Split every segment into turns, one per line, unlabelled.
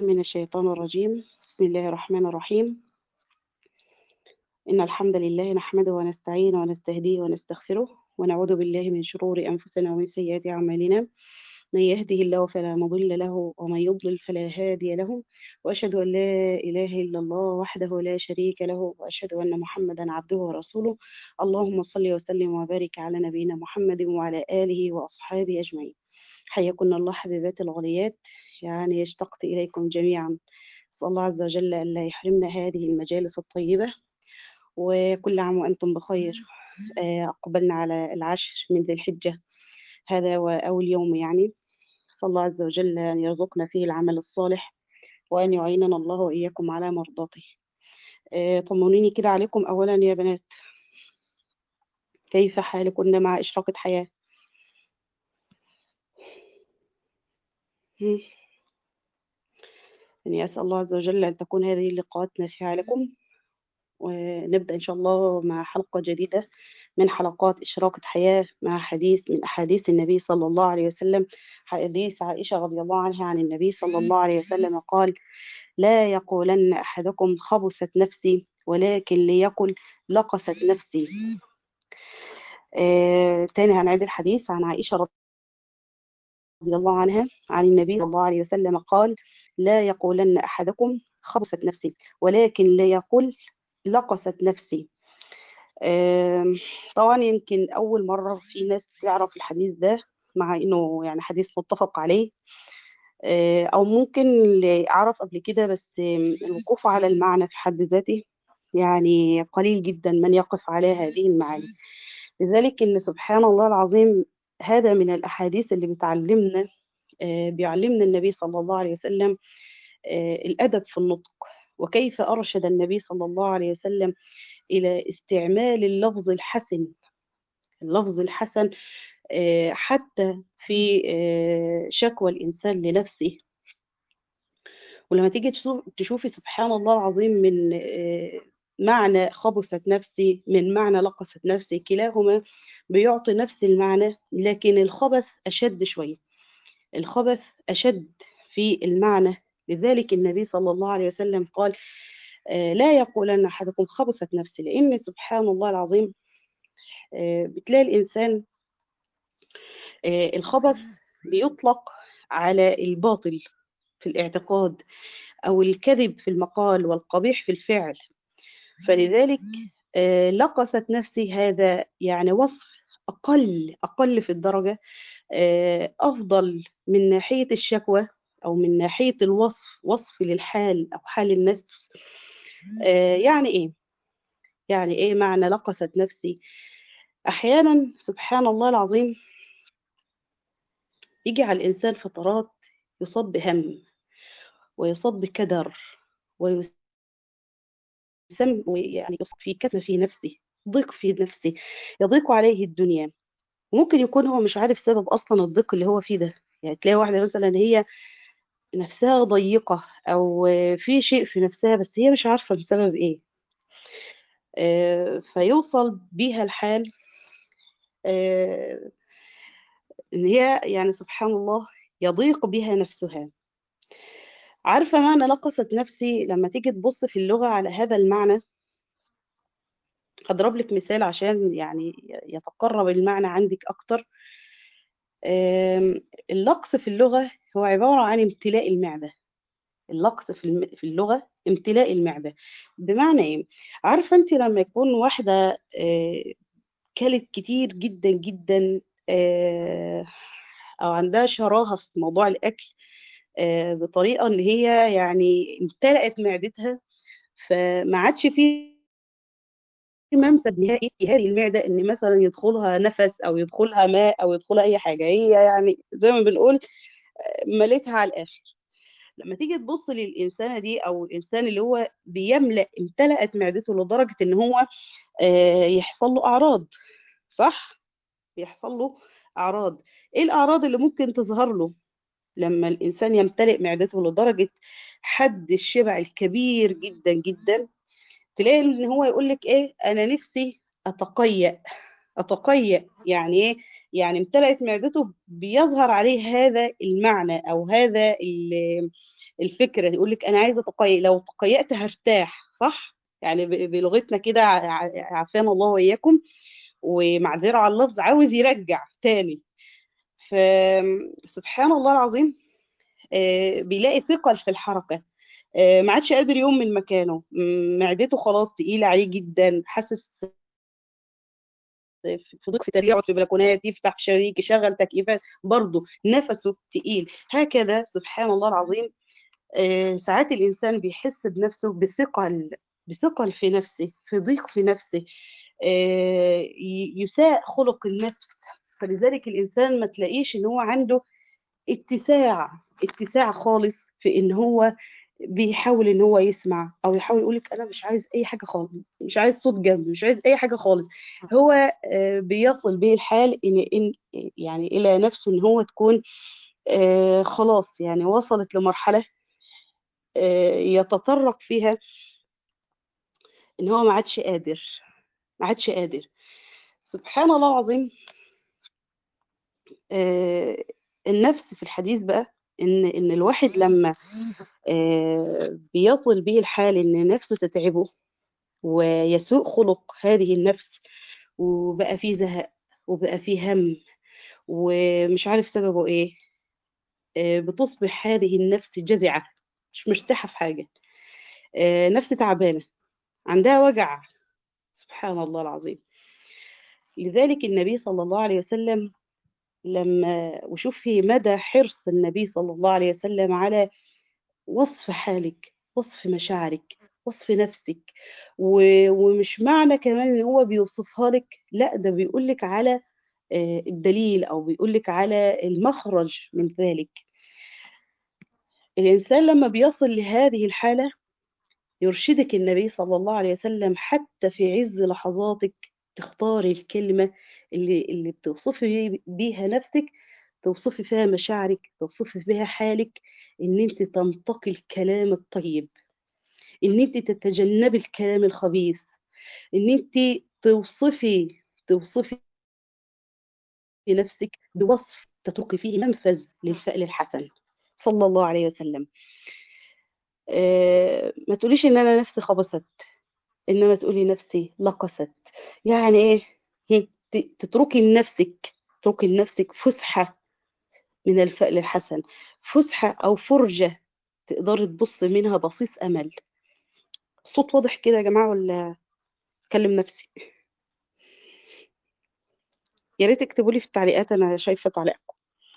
من الشيطان الرجيم بسم الله الرحمن الرحيم إن الحمد لله نحمده ونستعينه ونستهديه ونستغفره ونعوذ بالله من شرور أنفسنا ومن سيئات أعمالنا من يهده الله فلا مضل له ومن يضلل فلا هادي له وأشهد أن لا إله إلا الله وحده لا شريك له وأشهد أن محمدا عبده ورسوله اللهم صل وسلم وبارك على نبينا محمد وعلى آله وأصحابه أجمعين حياكن الله حبيبات الغاليات يعني اشتقت إليكم جميعا أسأل الله عز وجل أن لا يحرمنا هذه المجالس الطيبة وكل عام وأنتم بخير آه، أقبلنا على العشر من ذي الحجة هذا وأول يوم يعني أسأل الله عز وجل أن يرزقنا فيه العمل الصالح وأن يعيننا الله وإياكم على مرضاته آه، طمنيني كده عليكم أولا يا بنات كيف حالكن مع إشراقة حياة مم. يعني أسأل الله عز وجل أن تكون هذه اللقاءات نافعة لكم ونبدأ إن شاء الله مع حلقة جديدة من حلقات إشراقة حياة مع حديث من أحاديث النبي صلى الله عليه وسلم حديث عائشة رضي الله عنها عن النبي صلى الله عليه وسلم قال لا يقولن أحدكم خبثت نفسي ولكن ليقل لقست نفسي آه تاني هنعيد الحديث عن عائشة رضي الله عنها عن النبي صلى الله عليه وسلم قال لا يقولن أحدكم خبثت نفسي ولكن ليقل لقست نفسي آم، طبعا يمكن أول مرة في ناس تعرف الحديث ده مع إنه يعني حديث متفق عليه آه، أو ممكن اللي أعرف قبل كده بس آم، الوقوف على المعنى في حد ذاته يعني قليل جدا من يقف على هذه المعاني لذلك إن سبحان الله العظيم هذا من الأحاديث اللي بتعلمنا آه، بيعلمنا النبي صلى الله عليه وسلم آه، الأدب في النطق وكيف أرشد النبي صلى الله عليه وسلم إلى استعمال اللفظ الحسن اللفظ الحسن آه، حتى في آه، شكوى الإنسان لنفسه ولما تيجي تشوف- تشوفي سبحان الله العظيم من آه، معنى خبثت نفسي من معنى لقست نفسي كلاهما بيعطي نفس المعنى لكن الخبث أشد شوية الخبث أشد في المعنى لذلك النبي صلى الله عليه وسلم قال آه، لا يقولن أحدكم خبثت نفسي لأن سبحان الله العظيم آه، بتلاقي الإنسان آه، الخبث بيطلق على الباطل في الاعتقاد أو الكذب في المقال والقبيح في الفعل فلذلك آه، لقست نفسي هذا يعني وصف أقل أقل في الدرجة آه، أفضل من ناحية الشكوى أو من ناحية الوصف وصف للحال أو حال النفس آه، يعني إيه؟ يعني إيه معنى لقست نفسي؟ أحيانا سبحان الله العظيم يجي على الإنسان فترات يصاب بهم ويصاب بكدر ويسم يعني يصاب في كتمة في نفسه ضيق في نفسه يضيق عليه الدنيا وممكن يكون هو مش عارف سبب أصلا الضيق اللي هو فيه ده يعني تلاقي واحدة مثلا هي نفسها ضيقة أو في شيء في نفسها بس هي مش عارفة بسبب إيه آه، فيوصل بيها الحال آه، إن هي يعني سبحان الله يضيق بها نفسها عارفة معنى لقست نفسي لما تيجي تبص في اللغة على هذا المعنى هضرب لك مثال عشان يعني يتقرب المعنى عندك أكتر آم، اللقس في اللغة هو عبارة عن امتلاء المعدة اللقس في الم- في اللغة امتلاء المعدة بمعنى ايه عارفة انت لما يكون واحدة آه، كلت كتير جدا جدا آه، او عندها شراهة في موضوع الاكل آه، بطريقة ان هي يعني امتلأت معدتها فما عادش فيه منفذ نهائي في هذه المعدة ان مثلا يدخلها نفس او يدخلها ماء او يدخلها اي حاجة هي يعني زي ما بنقول آه، مليتها على الاخر لما تيجي تبص للإنسانة دي أو الإنسان اللي هو بيملأ امتلأت معدته لدرجة إن هو آه، يحصل له أعراض صح؟ بيحصل له أعراض إيه الأعراض اللي ممكن تظهر له لما الإنسان يمتلئ معدته لدرجة حد الشبع الكبير جدا جدا تلاقي إن هو يقول لك إيه أنا نفسي أتقيأ أتقيأ يعني إيه يعني امتلأت معدته بيظهر عليه هذا المعنى أو هذا ال- الفكرة يقول لك أنا عايزة أتقيأ لو تقيأت هرتاح صح يعني ب- بلغتنا كده ع- ع- عافانا الله وإياكم ومعذرة على اللفظ عاوز يرجع تاني فسبحان الله العظيم آه، بيلاقي ثقل في الحركة آه، ما عادش قادر يقوم من مكانه م- معدته خلاص تقيلة عليه جدا حاسس في ضيق في تريقه يقعد في بلكونات يفتح شبابيك يشغل تكييفات برضه نفسه تقيل هكذا سبحان الله العظيم آه، ساعات الإنسان بيحس بنفسه بثقل بثقل في نفسه في ضيق في نفسه آه، ي- يساء خلق النفس فلذلك الإنسان ما تلاقيش إن هو عنده اتساع اتساع خالص في ان هو بيحاول ان هو يسمع او يحاول يقول لك انا مش عايز اي حاجه خالص مش عايز صوت جنبي مش عايز اي حاجه خالص هو آه، بيصل به الحال ان ان يعني الى نفسه ان هو تكون آه، خلاص يعني وصلت لمرحله آه، يتطرق فيها ان هو ما عادش قادر ما عادش قادر سبحان الله العظيم آه، النفس في الحديث بقى ان ان الواحد لما آه، بيصل به الحال ان نفسه تتعبه ويسوء خلق هذه النفس وبقى فيه زهق وبقى فيه هم ومش عارف سببه ايه آه، بتصبح هذه النفس جزعة مش مرتاحة في حاجة آه، نفس تعبانة عندها وجع سبحان الله العظيم لذلك النبي صلى الله عليه وسلم لما وشوف في مدى حرص النبي صلى الله عليه وسلم على وصف حالك وصف مشاعرك وصف نفسك و- ومش معنى كمان ان هو بيوصفها لك لا ده بيقول لك على آه، الدليل او بيقول لك على المخرج من ذلك الانسان لما بيصل لهذه الحالة يرشدك النبي صلى الله عليه وسلم حتى في عز لحظاتك تختاري الكلمة اللي اللي بتوصفي بيها نفسك توصفي فيها مشاعرك توصفي فيها حالك ان انت تنتقي الكلام الطيب ان انت تتجنبي الكلام الخبيث ان انت توصفي توصفي نفسك بوصف تتركي فيه منفذ للفعل الحسن صلى الله عليه وسلم آه ما تقوليش ان انا نفسي خبصت انما تقولي نفسي لقست يعني ايه هم، ت- تتركي لنفسك تتركي لنفسك فسحة من الفعل الحسن فسحة او فرجة تقدري تبص منها بصيص امل الصوت واضح كده يا جماعة ولا اكلم نفسي يا ريت تكتبوا لي في التعليقات انا شايفة تعليقكم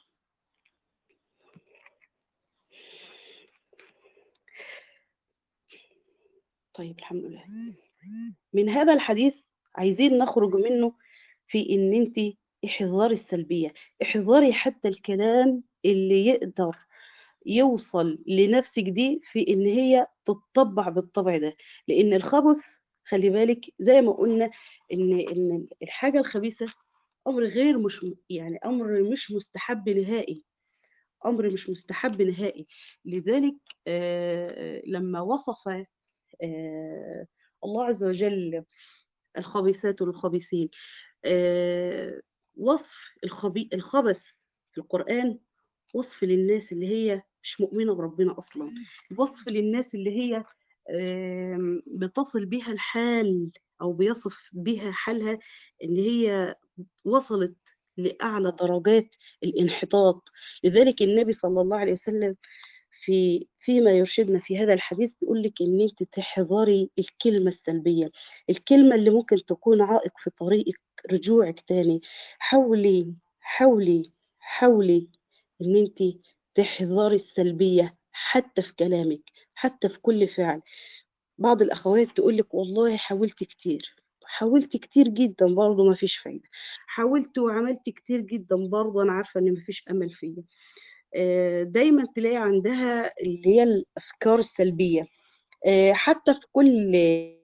طيب الحمد لله من هذا الحديث عايزين نخرج منه في ان انت احذري السلبية احذري حتى الكلام اللي يقدر يوصل لنفسك دي في ان هي تتطبع بالطبع ده لان الخبث خلي بالك زي ما قلنا ان ان الحاجة الخبيثة امر غير مش يعني امر مش مستحب نهائي امر مش مستحب نهائي لذلك آه، لما وصف آه، الله عز وجل الخبيثات والخبيثين آه، وصف الخبي... الخبث في القرآن وصف للناس اللي هي مش مؤمنة بربنا أصلا وصف للناس اللي هي آم، بتصل بها الحال أو بيصف بها حالها إن هي وصلت لأعلى درجات الانحطاط لذلك النبي صلى الله عليه وسلم في فيما يرشدنا في هذا الحديث بيقول لك ان انت تحذري الكلمه السلبيه الكلمه اللي ممكن تكون عائق في طريقك رجوعك تاني حاولي حاولي حاولي ان انت تحذري السلبيه حتى في كلامك حتى في كل فعل بعض الاخوات تقول لك والله حاولت كتير حاولت كتير جدا برضه ما فيش فايده حاولت وعملت كتير جدا برضه انا عارفه ان ما فيش امل فيا آه، دايما تلاقي عندها اللي هي الافكار السلبيه آه، حتى في كل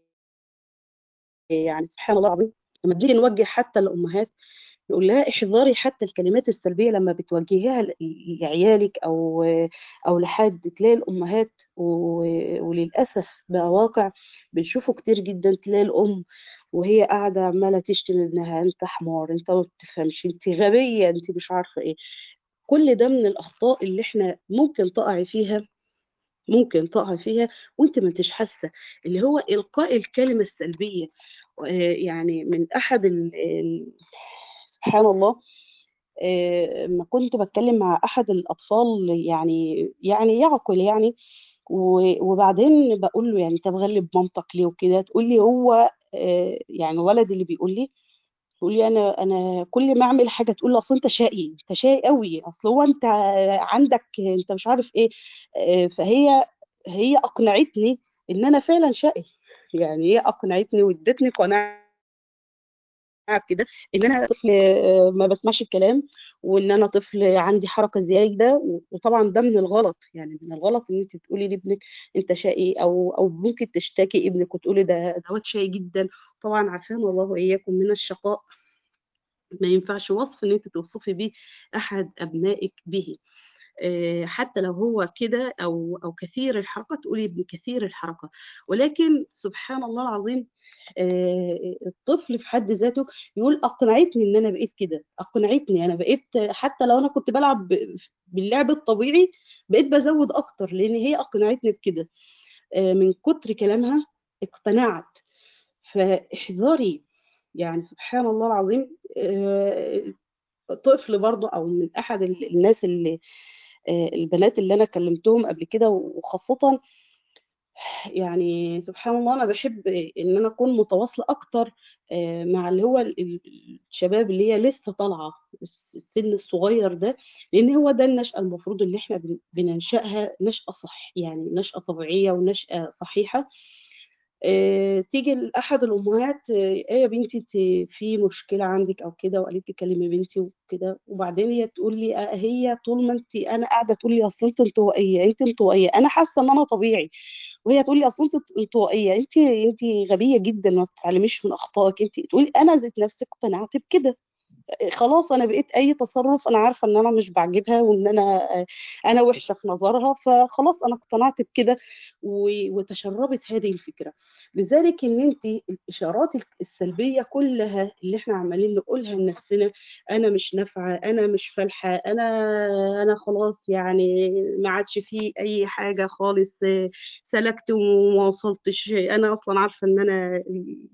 يعني سبحان الله العظيم لما بنيجي نوجه حتى الامهات نقول لها احذري حتى الكلمات السلبيه لما بتوجهيها ل- لعيالك او او لحد تلاقي الامهات و- وللاسف بقى واقع بنشوفه كتير جدا تلاقي الام وهي قاعدة عمالة تشتم ابنها انت حمار انت ما بتفهمش انت غبية انت مش عارفة ايه كل ده من الأخطاء اللي احنا ممكن تقعي فيها ممكن تقع فيها وانت ما انتش حاسه اللي هو القاء الكلمه السلبيه آه، يعني من احد ال... ال- سبحان الله آه، ما كنت بتكلم مع احد الاطفال يعني يعني يعقل يعني و- وبعدين بقول له يعني انت مغلب مامتك ليه وكده تقول لي هو آه، يعني ولد اللي بيقول لي تقول لي انا انا كل ما اعمل حاجه تقول لي اصل انت شقي انت شقي قوي اصل هو انت عندك انت مش عارف ايه آه، فهي هي اقنعتني ان انا فعلا شقي يعني هي اقنعتني وادتني قناعه كده ان انا طفل آه، ما بسمعش الكلام وان انا طفل عندي حركه زياده و- وطبعا ده من الغلط يعني من الغلط ان انت تقولي لابنك انت شقي او او ممكن تشتكي ابنك وتقولي ده ده واد شقي جدا طبعا عافانا الله واياكم من الشقاء ما ينفعش وصف ان انت توصفي بيه احد ابنائك به آه، حتى لو هو كده او او كثير الحركه تقولي ابن كثير الحركه ولكن سبحان الله العظيم آه، الطفل في حد ذاته يقول اقنعتني ان انا بقيت كده اقنعتني انا بقيت حتى لو انا كنت بلعب ب- باللعب الطبيعي بقيت بزود اكتر لان هي اقنعتني بكده آه، من كتر كلامها اقتنعت فاحذري يعني سبحان الله العظيم آه، طفل برضه او من احد ال- الناس اللي آه، البنات اللي انا كلمتهم قبل كده وخاصة يعني سبحان الله انا بحب ان انا اكون متواصلة اكتر آه، مع اللي هو ال- ال- الشباب اللي هي لسه طالعة السن الصغير ده لان هو ده النشأة المفروض اللي احنا بن- بننشأها نشأة صح يعني نشأة طبيعية ونشأة صحيحة آه، تيجي لأحد الأمهات آه، إيه يا بنتي انت في مشكلة عندك أو كده وقالت لي كلمي بنتي وكده وبعدين هي تقول لي آه، هي طول ما انت أنا قاعدة تقول لي أصل انت انطوائية انت انطوائية أنا حاسة إن أنا طبيعي وهي تقول لي أصل انت انطوائية انت انت غبية جدا ما بتتعلميش من أخطائك انت تقولي أنا ذات نفسي اقتنعت بكده خلاص انا بقيت اي تصرف انا عارفه ان انا مش بعجبها وان انا انا وحشه في نظرها فخلاص انا اقتنعت بكده و- وتشربت هذه الفكره لذلك ان انت الاشارات السلبيه كلها اللي احنا عمالين نقولها لنفسنا انا مش نافعه انا مش فالحه انا انا خلاص يعني ما عادش فيه اي حاجه خالص سلكت وما وصلتش انا اصلا عارفه ان انا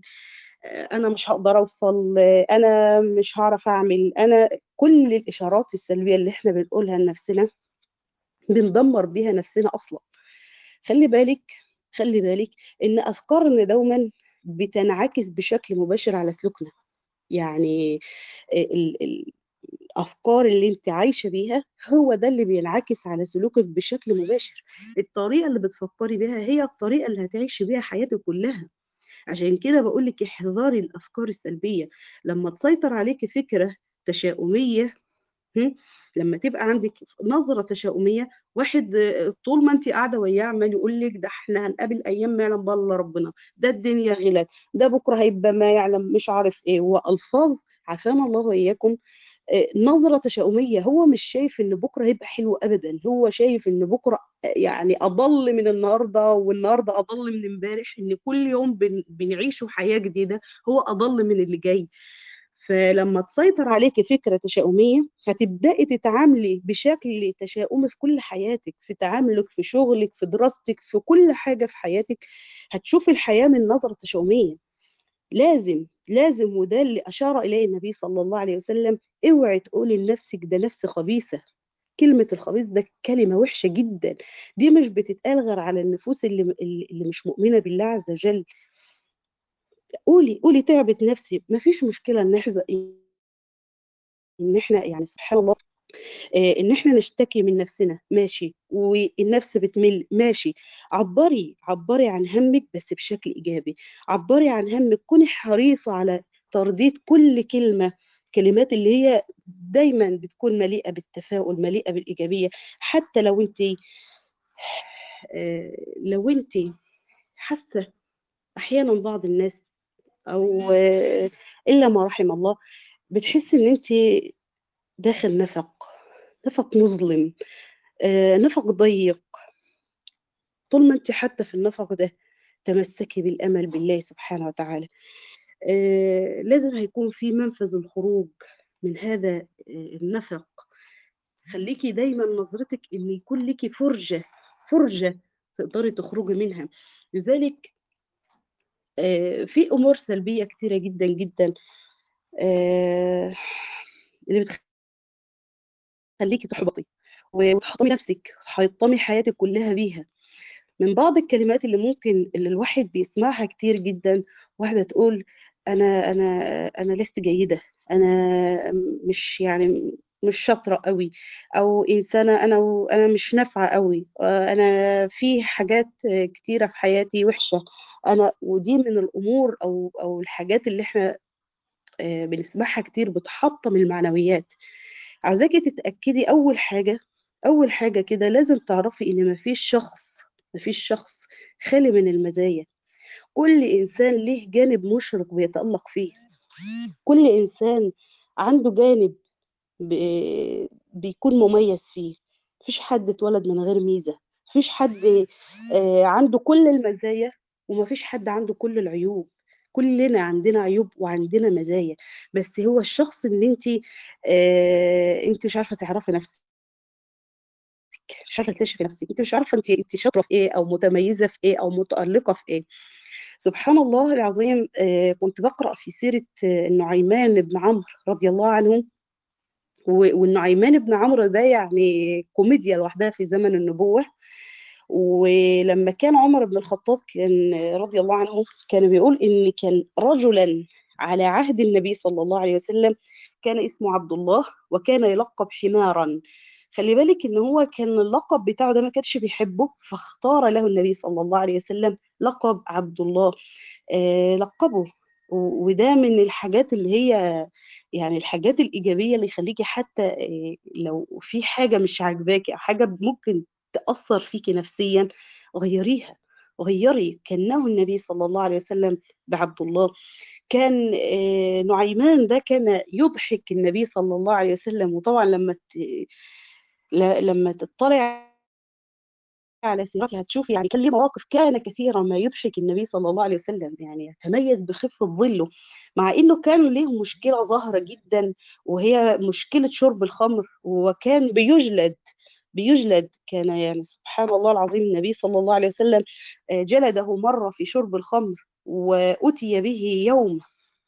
انا مش هقدر اوصل انا مش هعرف اعمل انا كل الاشارات السلبيه اللي احنا بنقولها لنفسنا بندمر بيها نفسنا اصلا خلي بالك خلي بالك ان افكارنا دوما بتنعكس بشكل مباشر على سلوكنا يعني ال ال الافكار اللي انت عايشه بيها هو ده اللي بينعكس على سلوكك بشكل مباشر الطريقه اللي بتفكري بيها هي الطريقه اللي هتعيشي بيها حياتك كلها عشان كده بقول لك احذري الافكار السلبيه لما تسيطر عليكي فكره تشاؤميه هم؟ لما تبقى عندك نظره تشاؤميه واحد آه، طول ما انت قاعده وياه عمال يقول لك ده احنا هنقابل ايام ما يعلم بالله ربنا ده الدنيا غلت ده بكره هيبقى ما يعلم مش عارف ايه والفاظ عافانا الله واياكم آه، نظرة تشاؤمية هو مش شايف ان بكرة هيبقى حلو ابدا هو شايف ان بكرة آه، يعني اضل من النهاردة والنهاردة اضل من امبارح ان كل يوم بن- بنعيشه حياة جديدة هو اضل من اللي جاي فلما تسيطر عليكي فكرة تشاؤمية هتبدأي تتعاملي بشكل تشاؤمي في كل حياتك في تعاملك في شغلك في دراستك في كل حاجة في حياتك هتشوفي الحياة من نظرة تشاؤمية لازم لازم وده اللي أشار إليه النبي صلى الله عليه وسلم اوعي تقولي لنفسك ده نفس خبيثة كلمة الخبيث ده كلمة وحشة جدا دي مش بتتقال غير على النفوس اللي, اللي مش مؤمنة بالله عز وجل قولي قولي تعبت نفسي مفيش مشكلة ان احنا ان احنا يعني سبحان الله آه، ان احنا نشتكي من نفسنا ماشي والنفس بتمل ماشي عبري عبري عن همك بس بشكل ايجابي عبري عن همك كوني حريصة على ترديد كل كلمة كلمات اللي هي دايما بتكون مليئة بالتفاؤل مليئة بالإيجابية حتى لو انت آه، لو انت حاسة احيانا بعض الناس او آه، الا ما رحم الله بتحسي ان انت داخل نفق نفق مظلم آه، نفق ضيق طول ما انت حتى في النفق ده تمسكي بالامل بالله سبحانه وتعالى آه، لازم هيكون في منفذ الخروج من هذا آه، النفق خليكي دايما نظرتك ان يكون ليكي فرجة فرجة تقدري تخرجي منها لذلك آه، في امور سلبية كتيرة جدا جدا آه، اللي بتخليكي تحبطي وتحطمي نفسك تحطمي حياتك كلها بيها من بعض الكلمات اللي ممكن اللي الواحد بيسمعها كتير جدا واحدة تقول أنا أنا أنا لست جيدة أنا مش يعني مش شاطرة قوي أو إنسانة أنا أنا مش نافعة قوي أنا في حاجات كتيرة في حياتي وحشة أنا ودي من الأمور أو أو الحاجات اللي إحنا آه، بنسمعها كتير بتحطم المعنويات عاوزاكي تتأكدي أول حاجة أول حاجة كده لازم تعرفي إن مفيش شخص مفيش شخص خالي من المزايا كل إنسان ليه جانب مشرق بيتألق فيه كل إنسان عنده جانب ب- بيكون مميز فيه مفيش حد اتولد من غير ميزة مفيش حد آه، عنده كل المزايا ومفيش حد عنده كل العيوب كلنا عندنا عيوب وعندنا مزايا بس هو الشخص اللي انت آه، انت مش عارفة تعرفي نفسك مش عارفة تكتشفي نفسك انت مش عارفة انت انت شاطرة في ايه او متميزة في ايه او متألقة في ايه سبحان الله العظيم آه، كنت بقرأ في سيرة آه، النعيمان بن عمرو رضي الله عنه و- والنعيمان بن عمرو ده يعني كوميديا لوحدها في زمن النبوة ولما كان عمر بن الخطاب كان رضي الله عنه كان بيقول إن كان رجلا على عهد النبي صلى الله عليه وسلم كان اسمه عبد الله وكان يلقب حمارا خلي بالك ان هو كان اللقب بتاعه ده ما كانش بيحبه فاختار له النبي صلى الله عليه وسلم لقب عبد الله آه لقبه و- وده من الحاجات اللي هي يعني الحاجات الإيجابية اللي يخليكي حتى آه، لو في حاجة مش عاجباكي أو حاجة ممكن تأثر فيكي نفسيا غيريها غيري كأنه النبي صلى الله عليه وسلم بعبد الله كان آه، نعيمان ده كان يضحك النبي صلى الله عليه وسلم وطبعا لما ت... ل- لما تطلع على سيرته هتشوفي يعني كان ليه مواقف كان كثيرا ما يضحك النبي صلى الله عليه وسلم يعني يتميز بخفة ظله مع انه كان له مشكلة ظاهرة جدا وهي مشكلة شرب الخمر وكان بيجلد بيجلد كان يعني سبحان الله العظيم النبي صلى الله عليه وسلم آه، جلده مرة في شرب الخمر وأتي به يوم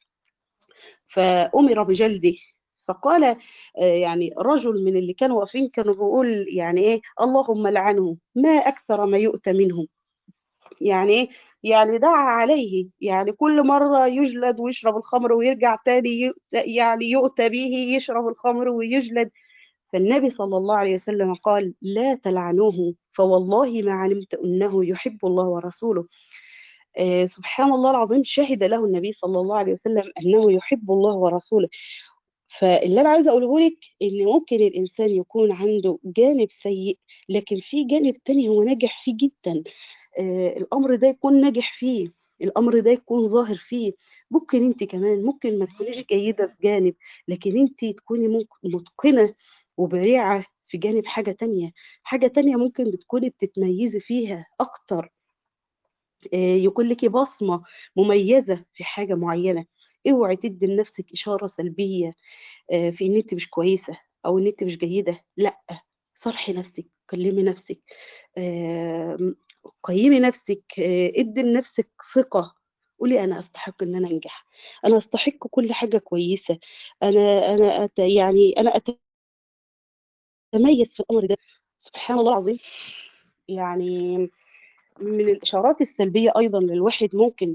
فأمر بجلده فقال آه، يعني رجل من اللي كانوا واقفين كانوا بيقول يعني ايه اللهم لعنه ما اكثر ما يؤتى منهم يعني ايه يعني دعا عليه يعني كل مرة يجلد ويشرب الخمر ويرجع تاني ي- يعني يؤتى به يشرب الخمر ويجلد فالنبي صلى الله عليه وسلم قال لا تلعنوه فوالله ما علمت أنه يحب الله ورسوله آه سبحان الله العظيم شهد له النبي صلى الله عليه وسلم أنه يحب الله ورسوله فاللي انا عايزه اقوله لك ان ممكن الانسان يكون عنده جانب سيء لكن في جانب تاني هو ناجح فيه جدا آه الامر ده يكون ناجح فيه الامر ده يكون ظاهر فيه ممكن انت كمان ممكن ما تكونيش جيده في جانب لكن انت تكوني ممكن متقنه وبريعه في جانب حاجه تانية حاجه تانية ممكن بتكوني بتتميزي فيها اكتر آه، يكون لك بصمه مميزه في حاجه معينه اوعي تدي لنفسك اشاره سلبيه آه، في ان انت مش كويسه او ان انت مش جيده لا صرحي نفسك كلمي نفسك آم، قيمي نفسك آه، ادي لنفسك ثقه قولي انا استحق ان انا انجح انا استحق كل حاجه كويسه انا انا أت يعني انا اتميز في الامر ده سبحان الله العظيم يعني من الاشارات السلبيه ايضا للواحد ممكن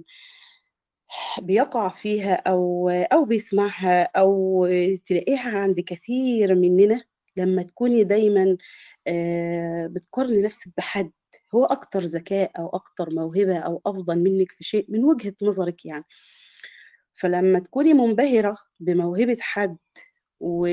بيقع فيها أو أو بيسمعها أو تلاقيها عند كثير مننا لما تكوني دايما آه، بتقارني نفسك بحد هو أكتر ذكاء أو أكتر موهبة أو أفضل منك في شيء من وجهة نظرك يعني فلما تكوني منبهرة بموهبة حد و...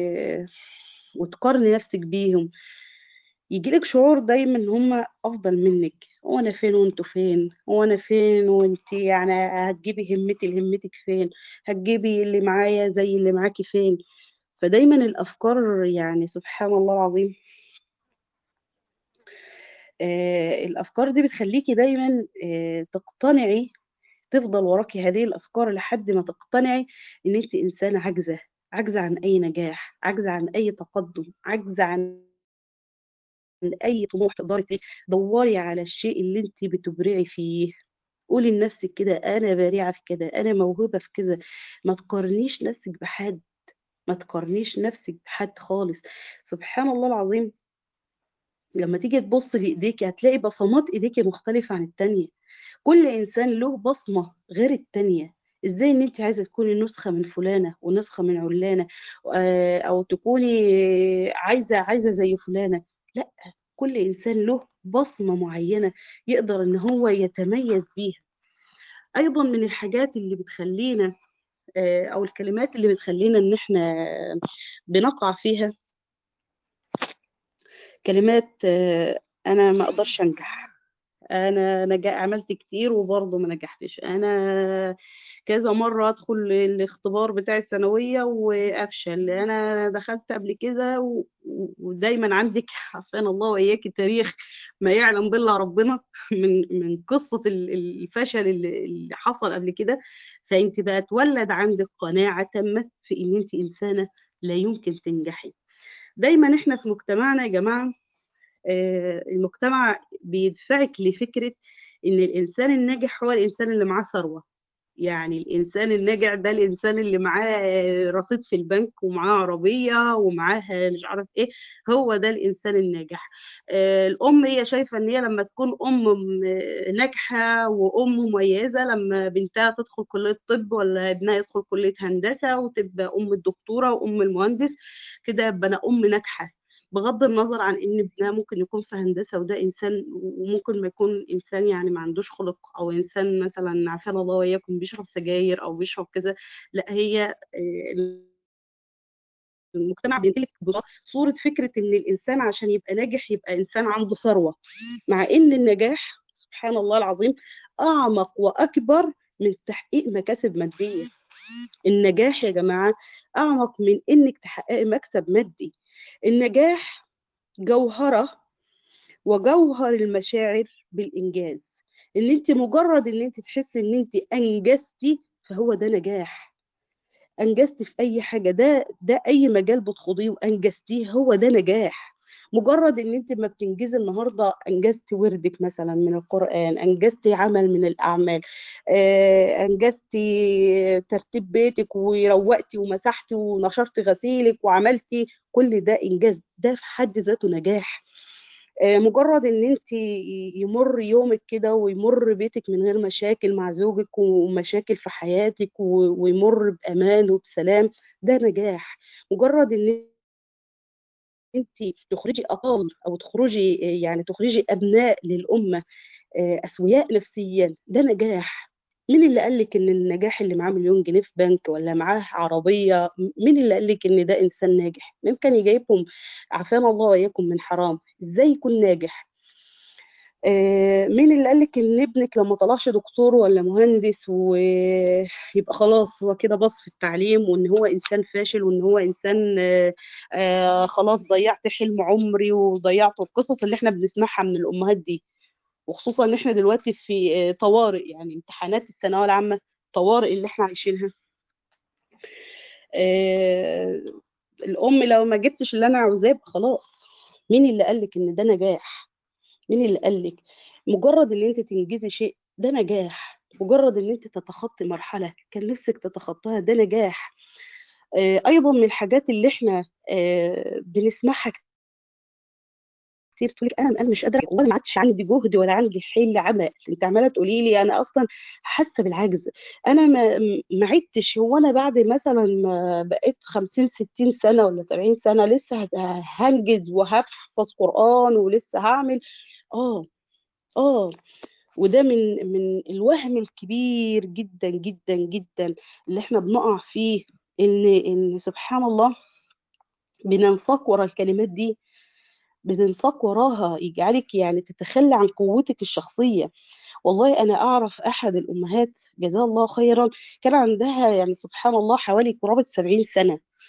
وتقارني نفسك بيهم يجيلك شعور دايما ان هم افضل منك هو انا فين وانتوا فين هو انا فين وانت يعني هتجيبي همتي لهمتك فين هتجيبي اللي معايا زي اللي معاكي فين فدايما الافكار يعني سبحان الله العظيم آه الافكار دي بتخليكي دايما آه تقتنعي تفضل وراكي هذه الافكار لحد ما تقتنعي ان انت انسانه عاجزه عاجزه عن اي نجاح عاجزه عن اي تقدم عاجزه عن اي طموح تقدري تلاقيه. دوري على الشيء اللي انت بتبرعي فيه قولي لنفسك كده انا بارعه في كده انا موهوبه في كذا ما تقارنيش نفسك بحد ما تقارنيش نفسك بحد خالص سبحان الله العظيم لما تيجي تبص لإيديكي هتلاقي بصمات إيديكي مختلفة عن التانية كل إنسان له بصمة غير التانية إزاي إن أنت عايزة تكوني نسخة من فلانة ونسخة من علانة آه، أو تكوني عايزة عايزة زي فلانة لا كل إنسان له بصمة معينة يقدر إن هو يتميز بيها أيضا من الحاجات اللي بتخلينا آه، أو الكلمات اللي بتخلينا إن إحنا بنقع فيها كلمات آه، انا ما اقدرش انجح انا نجا عملت كتير وبرضه ما نجحتش انا كذا مره ادخل الاختبار بتاع الثانويه وافشل انا دخلت قبل كده و- و- ودايما عندك عافانا الله واياك تاريخ ما يعلم بالله ربنا من من قصه ال- ال- الفشل اللي اللي حصل قبل كده فانت بقى تولد عندك قناعه تامه في ان انت انسانه لا يمكن تنجحي دايما احنا في مجتمعنا يا جماعه آه، المجتمع بيدفعك لفكرة إن الإنسان الناجح هو الإنسان اللي معاه ثروة يعني الإنسان الناجح ده الإنسان اللي معاه رصيد في البنك ومعاه عربية ومعاه مش عارف إيه هو ده الإنسان الناجح آه، الأم هي شايفة إن هي لما تكون أم م- ناجحة وأم مميزة لما بنتها تدخل كلية طب ولا ابنها يدخل كلية هندسة وتبقى أم الدكتورة وأم المهندس كده يبقى أنا أم ناجحة بغض النظر عن ان ابنها ممكن يكون في هندسه وده انسان وممكن ما يكون انسان يعني ما عندوش خلق او انسان مثلا عافانا الله واياكم بيشرب سجاير او بيشرب كذا لا هي آه، المجتمع بينتلك صوره فكره ان الانسان عشان يبقى ناجح يبقى انسان عنده ثروه مع ان النجاح سبحان الله العظيم اعمق واكبر من تحقيق مكاسب ماديه النجاح يا جماعه اعمق من انك تحققي مكسب مادي النجاح جوهره وجوهر المشاعر بالإنجاز إن أنت مجرد إن أنت تحسي إن أنت أنجزتي فهو ده نجاح أنجزتي في أي حاجة ده ده أي مجال بتخوضيه وأنجزتيه هو ده نجاح مجرد ان انت ما بتنجزي النهارده انجزتي وردك مثلا من القران انجزتي عمل من الاعمال آه، انجزتي ترتيب بيتك وروقتي ومسحتي ونشرتي غسيلك وعملتي كل ده انجاز ده في حد ذاته نجاح آه، مجرد ان انت يمر يومك كده ويمر بيتك من غير مشاكل مع زوجك ومشاكل في حياتك و- ويمر بامان وبسلام ده نجاح مجرد ان انت تخرجي اطفال او تخرجي يعني تخرجي ابناء للامه آه، اسوياء نفسيا ده نجاح مين اللي قال لك ان النجاح اللي معاه مليون جنيه في بنك ولا معاه عربيه مين اللي قال لك ان ده انسان ناجح مين كان يجيبهم عافانا الله واياكم من حرام ازاي يكون ناجح آه، مين اللي قالك ان ابنك لما طلعش دكتور ولا مهندس ويبقى خلاص هو كده بص في التعليم وان هو انسان فاشل وان هو انسان آه، آه، خلاص ضيعت حلم عمري وضيعت القصص اللي احنا بنسمعها من الامهات دي وخصوصا ان احنا دلوقتي في آه، طوارئ يعني امتحانات الثانويه العامه طوارئ اللي احنا عايشينها آه، الام لو ما جبتش اللي انا عاوزاه يبقى خلاص مين اللي قالك ان ده نجاح مين اللي قالك مجرد ان انت تنجزي شيء ده نجاح مجرد ان انت تتخطي مرحله كان نفسك تتخطاها ده نجاح آه، ايضا من الحاجات اللي احنا آه، بنسمعها كتير تقولي انا انا مش قادره والله ما عادش عندي جهد ولا عندي حيل عمل انت عماله تقولي لي انا اصلا حاسه بالعجز انا ما ما عدتش هو انا بعد مثلا ما بقيت 50 60 سنه ولا 70 سنه لسه هت- هنجز وهحفظ قران ولسه هعمل اه اه وده من من الوهم الكبير جدا جدا جدا اللي احنا بنقع فيه ان ان سبحان الله بننساق ورا الكلمات دي بننساق وراها يجعلك يعني تتخلى عن قوتك الشخصيه والله انا اعرف احد الامهات جزاها الله خيرا كان عندها يعني سبحان الله حوالي قرابه 70 سنه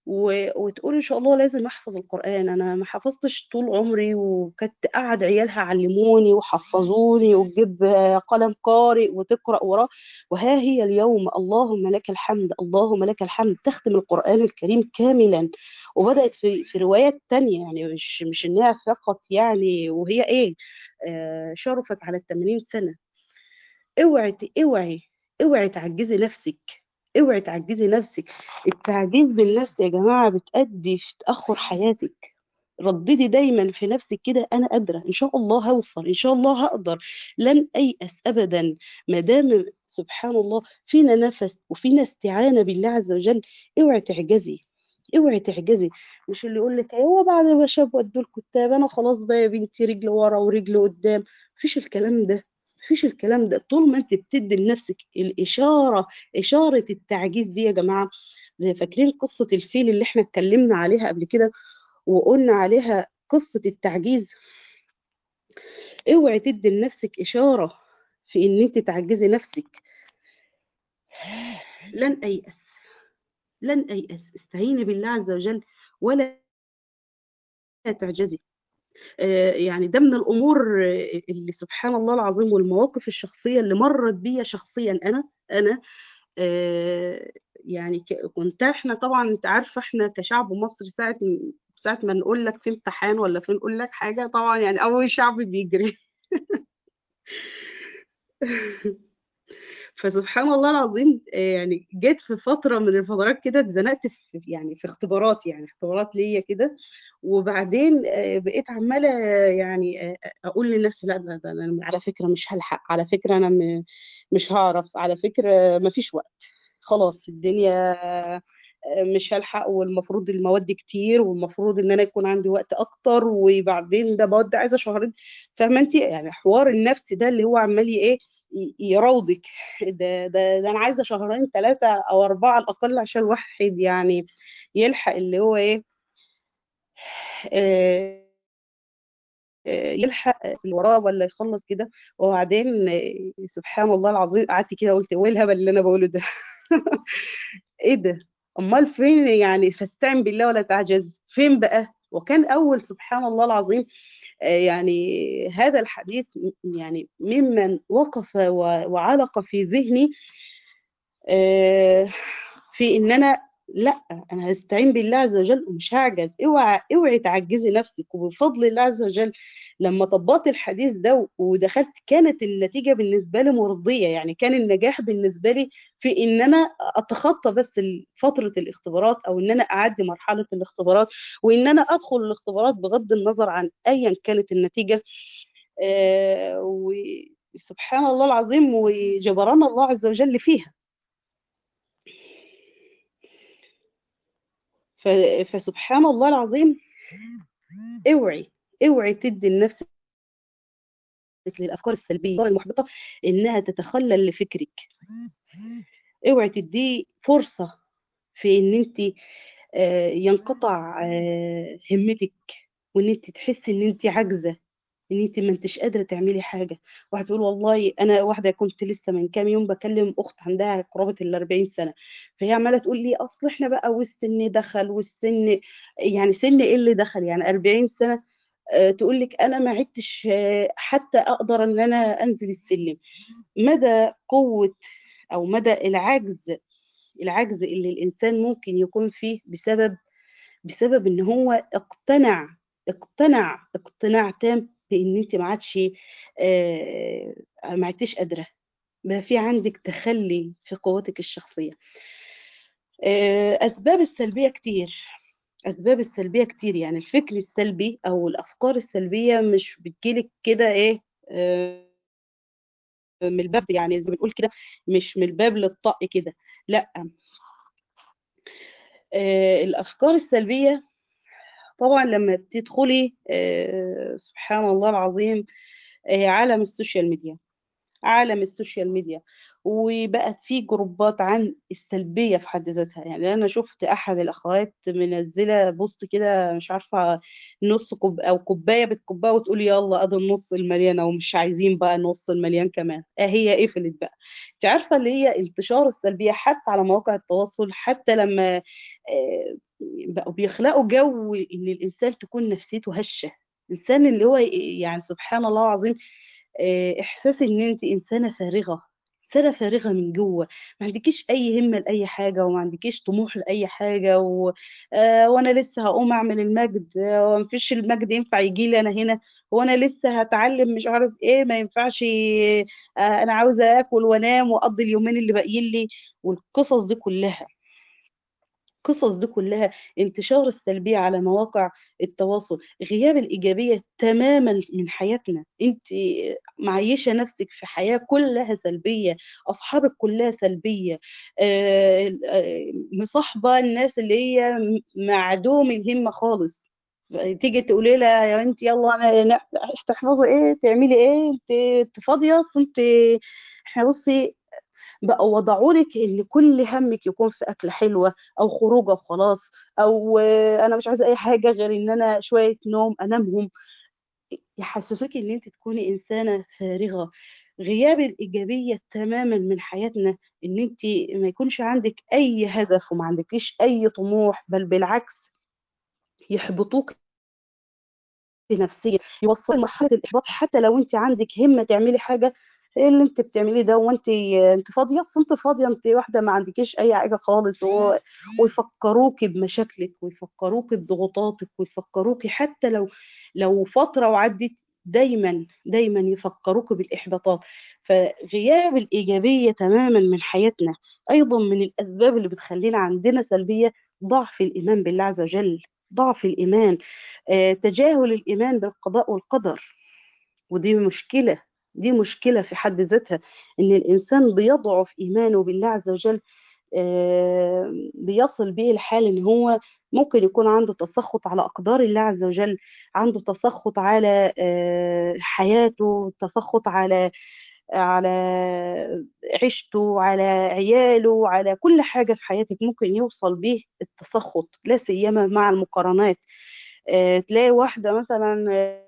و... وتقول ان شاء الله لازم احفظ القرآن انا ما حفظتش طول عمري وكانت قاعد عيالها علموني وحفظوني وتجيب قلم قارئ وتقرأ وراه وها هي اليوم اللهم لك الحمد اللهم لك الحمد تختم القرآن الكريم كاملا وبدأت في في روايات تانية يعني مش مش انها فقط يعني وهي ايه آه شرفت على الثمانين سنة اوعي ت- اوعي اوعي تعجزي نفسك اوعي تعجزي نفسك التعجيز بالنفس يا جماعة بتأدي في تأخر حياتك رددي دايما في نفسك كده انا قادرة ان شاء الله هوصل ان شاء الله هقدر لن ايأس ابدا ما دام سبحان الله فينا نفس وفينا استعانة بالله عز وجل اوعي تعجزي اوعي تعجزي مش اللي يقول لك هو بعد ما شاب ودوا الكتاب انا خلاص بقى يا بنتي رجل ورا ورجل قدام مفيش الكلام ده مفيش الكلام ده طول ما انت بتدي لنفسك الاشاره اشاره التعجيز دي يا جماعه زي فاكرين قصه الفيل اللي احنا اتكلمنا عليها قبل كده وقلنا عليها قصه التعجيز اوعي تدي لنفسك اشاره في ان انت تعجزي نفسك لن ايأس لن ايأس استعيني بالله عز وجل ولا تعجزي آه، يعني ده من الامور آه، اللي سبحان الله العظيم والمواقف الشخصيه اللي مرت بيا شخصيا انا انا آه، يعني ك- كنت احنا طبعا انت عارفه احنا كشعب مصري ساعه ساعه ما نقول لك في امتحان ولا في نقول لك حاجه طبعا يعني اول شعب بيجري فسبحان الله العظيم آه، يعني جيت في فترة من الفترات كده اتزنقت في يعني في اختبارات يعني اختبارات ليا كده وبعدين آه، بقيت عمالة يعني آه، أقول لنفسي لا ده, ده أنا على فكرة مش هلحق على فكرة أنا م- مش هعرف على فكرة مفيش وقت خلاص الدنيا آه، مش هلحق والمفروض المواد كتير والمفروض ان انا يكون عندي وقت اكتر وبعدين ده مواد عايزه شهرين فاهمه انت يعني حوار النفس ده اللي هو عمال ي- ايه ي- يراودك ده, ده, ده انا عايزه شهرين ثلاثه او اربعه على الاقل عشان الواحد يعني يلحق اللي هو ايه آه، آه، يلحق اللي وراه ولا يخلص كده وبعدين آه، سبحان الله العظيم قعدت كده قلت ايه الهبل اللي انا بقوله ده ايه ده امال فين يعني فاستعن بالله ولا تعجز فين بقى وكان اول سبحان الله العظيم آه، يعني هذا الحديث م- يعني ممن وقف و- وعلق في ذهني آه، في ان انا لا انا هستعين بالله عز وجل ومش هعجز اوعى اوعي تعجزي نفسك وبفضل الله عز وجل لما طبقت الحديث ده ودخلت كانت النتيجه بالنسبه لي مرضيه يعني كان النجاح بالنسبه لي في ان انا اتخطى بس فتره الاختبارات او ان انا اعدي مرحله الاختبارات وان انا ادخل الاختبارات بغض النظر عن ايا كانت النتيجه آه، وسبحان الله العظيم وجبران الله عز وجل فيها ف- فسبحان الله العظيم اوعي اوعي تدي لنفسك للافكار السلبيه الأفكار المحبطه انها تتخلل لفكرك اوعي تديه فرصه في ان انت آه، ينقطع آه، همتك وان انت تحسي ان انت عاجزه ان انت ما انتش قادره تعملي حاجه واحده تقول والله انا واحده كنت لسه من كام يوم بكلم اخت عندها قرابه ال 40 سنه فهي عماله تقول لي اصل احنا بقى والسن دخل والسن يعني سن ايه اللي دخل يعني 40 سنه آه، تقول لك انا ما عدتش آه، حتى اقدر ان انا انزل السلم مدى قوه او مدى العجز العجز اللي الانسان ممكن يكون فيه بسبب بسبب ان هو اقتنع اقتنع اقتناع تام بان انت ما عادش آه، ما عدتش قادره بقى في عندك تخلي في قوتك الشخصيه آه، اسباب السلبيه كتير اسباب السلبيه كتير يعني الفكر السلبي او الافكار السلبيه مش بتجيلك كده ايه آه، من الباب يعني زي ما بنقول كده مش من الباب للطق كده لا آه، الافكار السلبيه طبعا لما بتدخلي آه، سبحان الله العظيم آه، عالم السوشيال ميديا عالم السوشيال ميديا وبقت في جروبات عن السلبية في حد ذاتها يعني أنا شفت أحد الأخوات منزلة بوست كده مش عارفة نص كوب أو كوباية بتكبها وتقول يلا أدي النص المليان أو مش عايزين بقى النص المليان كمان آه هي قفلت بقى أنت عارفة اللي هي انتشار السلبية حتى على مواقع التواصل حتى لما آه، بقوا بيخلقوا جو إن الإنسان تكون نفسيته هشة الإنسان اللي هو يعني سبحان الله العظيم آه، احساس ان انت انسانه فارغه انسانه فارغه من جوه ما عندكيش اي همه لاي حاجه وما عندكيش طموح لاي حاجه و... آه وانا لسه هقوم اعمل المجد آه ومفيش المجد ينفع يجي لي انا هنا وانا لسه هتعلم مش عارف ايه ما ينفعش آه انا عاوزه اكل وانام واقضي اليومين اللي باقيين لي والقصص دي كلها القصص دي كلها انتشار السلبية على مواقع التواصل غياب الإيجابية تماما من حياتنا انت معيشة نفسك في حياة كلها سلبية أصحابك كلها سلبية آه، آه، مصاحبة الناس اللي هي معدوم الهمة خالص تيجي تقولي لها يا بنتي يلا انا تحفظي ايه تعملي ايه انت انت فاضيه أصل انت احنا بصي بقوا وضعوا لك ان كل همك يكون في اكله حلوه او خروجه وخلاص او آه، انا مش عايزه اي حاجه غير ان انا شويه نوم انامهم يحسسوك ان انت تكوني انسانه فارغه غياب الايجابيه تماما من حياتنا ان انت ما يكونش عندك اي هدف وما عندكيش اي طموح بل بالعكس يحبطوك نفسيا يوصل لمرحله الاحباط حتى لو انت عندك همه تعملي حاجه ايه اللي انت بتعمليه ده وانت انت فاضيه انت فاضيه انت واحده ما عندكيش اي حاجه خالص و... ويفكروكي بمشاكلك ويفكروكي بضغوطاتك ويفكروكي حتى لو لو فتره وعدت دايما دايما يفكروك بالاحباطات فغياب الايجابيه تماما من حياتنا ايضا من الاسباب اللي بتخلينا عندنا سلبيه ضعف الايمان بالله عز وجل ضعف الايمان آه، تجاهل الايمان بالقضاء والقدر ودي مشكله دي مشكله في حد ذاتها ان الانسان بيضعف ايمانه بالله عز وجل آه، بيصل به الحال ان هو ممكن يكون عنده تسخط على اقدار الله عز وجل عنده تسخط على آه، حياته تسخط على على عيشته على عياله على كل حاجة في حياتك ممكن يوصل به التسخط لا سيما مع المقارنات آه، تلاقي واحدة مثلا آه،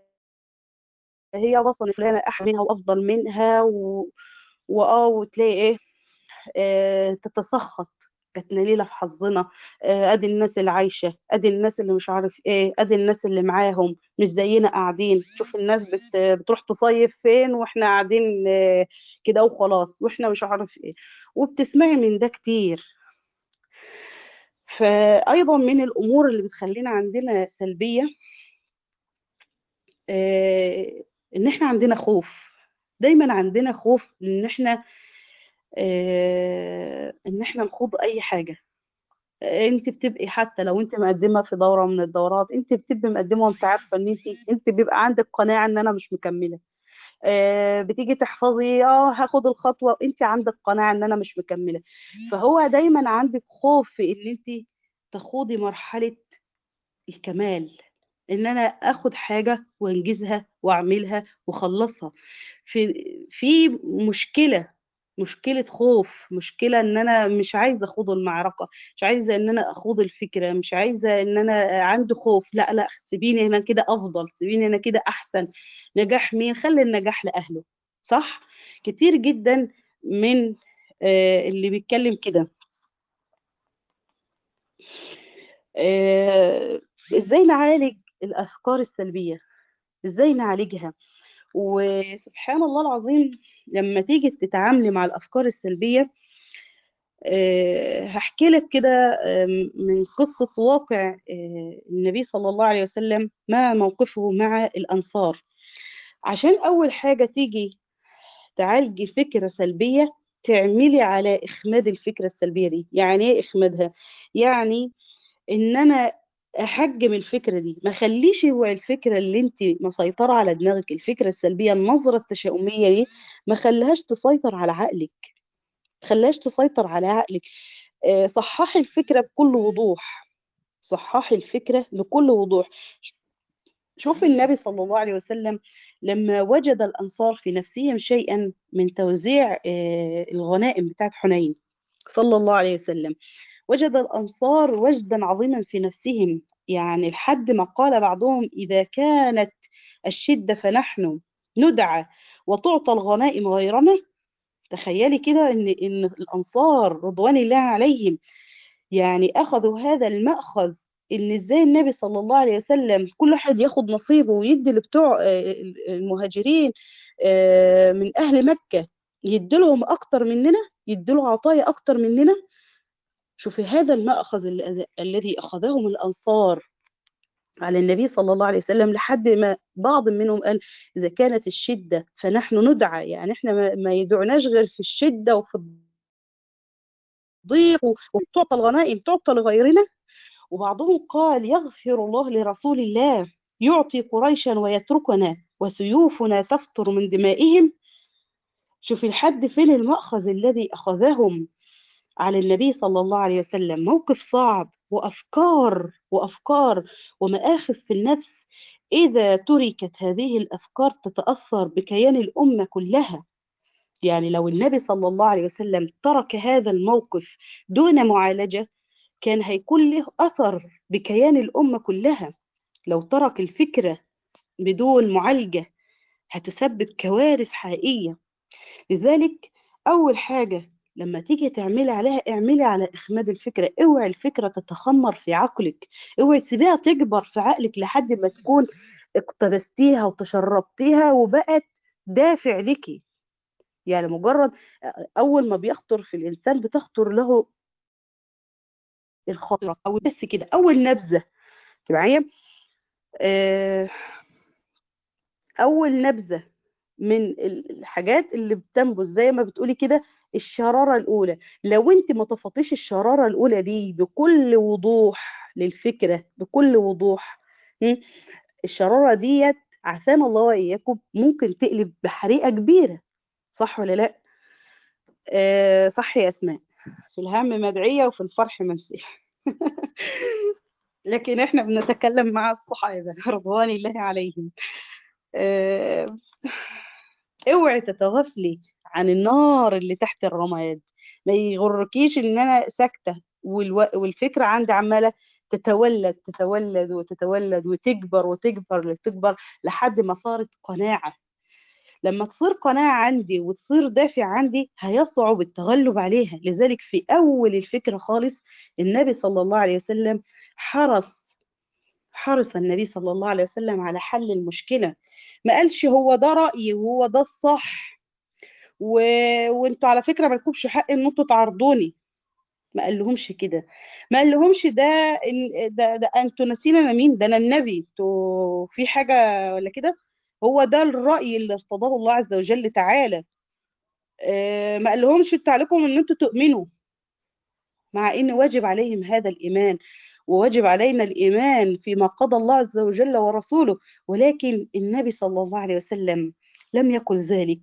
هي وصل فلانة أحسن منها وأفضل منها و... وآه وتلاقي إيه آه، تتسخط جاتنا ليلة في حظنا آه، ادي الناس اللي عايشة ادي الناس اللي مش عارف ايه ادي الناس اللي معاهم مش زينا قاعدين شوف الناس بت... بتروح تصيف فين واحنا قاعدين آه، كده وخلاص واحنا مش عارف ايه وبتسمعي من ده كتير فأيضا من الأمور اللي بتخلينا عندنا سلبية آه، إن إحنا عندنا خوف دايما عندنا خوف إن إحنا آه، إن إحنا نخوض أي حاجة انت بتبقي حتى لو انت مقدمه في دوره من الدورات انت بتبقي مقدمه وانت عارفه ان انت انت بيبقى عندك قناعه ان انا مش مكمله آه بتيجي تحفظي اه هاخد الخطوه انت عندك قناعه ان انا مش مكمله فهو دايما عندك خوف في ان انت تخوضي مرحله الكمال ان انا اخد حاجه وانجزها واعملها واخلصها في في مشكله مشكله خوف مشكله ان انا مش عايزه اخوض المعركه مش عايزه ان انا اخوض الفكره مش عايزه ان انا عندي خوف لا لا سيبيني هنا كده افضل سيبيني هنا كده احسن نجاح مين خلي النجاح لاهله صح كتير جدا من آه، اللي بيتكلم كده آه، ازاي نعالج الافكار السلبيه ازاي نعالجها وسبحان الله العظيم لما تيجي تتعاملي مع الافكار السلبيه آه، هحكي لك كده آم، من قصه واقع آه، النبي صلى الله عليه وسلم ما موقفه مع الانصار عشان اول حاجه تيجي تعالجي فكره سلبيه تعملي على اخماد الفكره السلبيه دي يعني ايه اخمادها يعني ان انا احجم الفكره دي ما خليش هو الفكره اللي انت مسيطره على دماغك الفكره السلبيه النظره التشاؤميه دي ما خليهاش تسيطر على عقلك ما خليهاش تسيطر على عقلك آه، صححي الفكره بكل وضوح صححي الفكره بكل وضوح شوف النبي صلى الله عليه وسلم لما وجد الأنصار في نفسهم شيئا من توزيع الغنائم بتاعت حنين صلى الله عليه وسلم وجد الأنصار وجدا عظيما في نفسهم يعني لحد ما قال بعضهم إذا كانت الشدة فنحن ندعى وتعطى الغنائم غيرنا تخيلي كده إن, إن الأنصار رضوان الله عليهم يعني أخذوا هذا المأخذ إن إزاي النبي صلى الله عليه وسلم كل واحد ياخد نصيبه ويدي لبتوع المهاجرين من أهل مكة يديلهم أكتر مننا يديله عطايا أكتر مننا شوفي هذا المأخذ الذي أخذهم الأنصار على النبي صلى الله عليه وسلم لحد ما بعض منهم قال إذا كانت الشدة فنحن ندعى يعني إحنا ما يدعوناش غير في الشدة وفي الضيق وتعطى الغنائم تعطى لغيرنا وبعضهم قال يغفر الله لرسول الله يعطي قريشا ويتركنا وسيوفنا تفطر من دمائهم شوفي لحد فين المأخذ الذي أخذهم على النبي صلى الله عليه وسلم موقف صعب وأفكار وأفكار ومآخذ في النفس إذا تركت هذه الأفكار تتأثر بكيان الأمة كلها يعني لو النبي صلى الله عليه وسلم ترك هذا الموقف دون معالجة كان هيكون له أثر بكيان الأمة كلها لو ترك الفكرة بدون معالجة هتسبب كوارث حقيقية لذلك أول حاجة لما تيجي تعملي عليها اعملي على إخماد الفكرة اوعي الفكرة تتخمر في عقلك اوعي تسيبيها تكبر في عقلك لحد ما تكون اقتبستيها وتشربتيها وبقت دافع لك يعني مجرد أول ما بيخطر في الإنسان بتخطر له الخاطرة أو بس كده أول نبذة معايا آه أول نبذة من الحاجات اللي بتنبذ زي ما بتقولي كده الشرارة الأولى لو أنت ما تفطيش الشرارة الأولى دي بكل وضوح للفكرة بكل وضوح الشرارة ديت عسانا الله وإياكم ممكن تقلب بحريقة كبيرة صح ولا لا آه صح يا أسماء في الهم مدعية وفي الفرح منسية لكن احنا بنتكلم مع الصحابة رضوان الله عليهم آه اوعي تتغفلي عن النار اللي تحت الرماد ما يغركيش ان انا ساكته والو... والفكره عندي عماله تتولد تتولد وتتولد وتكبر وتكبر وتكبر لحد ما صارت قناعه لما تصير قناعه عندي وتصير دافع عندي هيصعب التغلب عليها لذلك في اول الفكره خالص النبي صلى الله عليه وسلم حرص حرص النبي صلى الله عليه وسلم على حل المشكله ما قالش هو ده رايي وهو ده الصح و... وانتوا على فكره مالكمش حق ان انتوا تعارضوني ما قال لهمش كده ما قال لهمش ده ده, ده انتوا ناسين انا مين ده انا النبي انتوا في حاجه ولا كده هو ده الراي اللي ارتضاه الله عز وجل تعالى آه ما قال لهمش انتوا عليكم ان انتوا تؤمنوا مع ان واجب عليهم هذا الايمان وواجب علينا الإيمان فيما قضى الله عز وجل ورسوله ولكن النبي صلى الله عليه وسلم لم يقل ذلك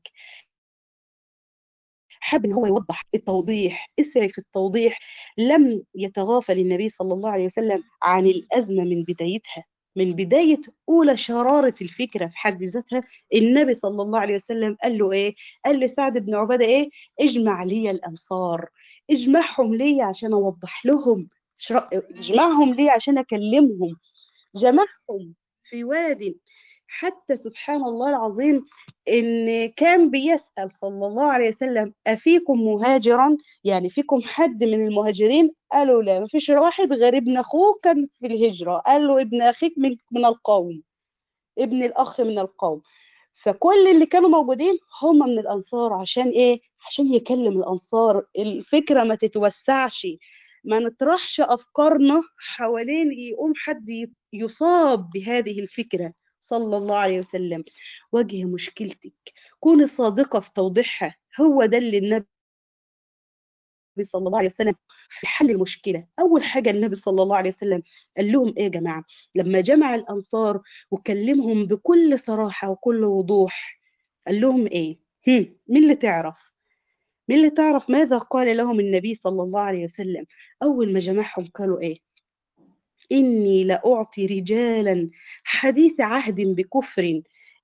حب ان هو يوضح التوضيح اسرع في التوضيح لم يتغافل النبي صلى الله عليه وسلم عن الأزمة من بدايتها من بداية أولى شرارة الفكرة في حد ذاتها النبي صلى الله عليه وسلم قال له إيه قال لسعد بن عبادة إيه اجمع لي الأنصار اجمعهم لي عشان أوضح لهم اجمعهم لي عشان أكلمهم جمعهم في واد حتى سبحان الله العظيم ان كان بيسأل صلى الله عليه وسلم افيكم مهاجرا يعني فيكم حد من المهاجرين قالوا لا ما فيش واحد غير ابن اخوه كان في الهجرة قال له ابن اخيك من, من القوم ابن الاخ من القوم فكل اللي كانوا موجودين هم من الانصار عشان ايه عشان يكلم الانصار الفكرة ما تتوسعش ما نطرحش افكارنا حوالين يقوم حد يصاب بهذه الفكره صلى الله عليه وسلم واجه مشكلتك كوني صادقة في توضيحها هو ده اللي النبي صلى الله عليه وسلم في حل المشكلة أول حاجة النبي صلى الله عليه وسلم قال لهم إيه يا جماعة لما جمع الأنصار وكلمهم بكل صراحة وكل وضوح قال لهم إيه هم مين اللي تعرف مين اللي تعرف ماذا قال لهم النبي صلى الله عليه وسلم أول ما جمعهم قالوا إيه إني لأعطي رجالا حديث عهد بكفر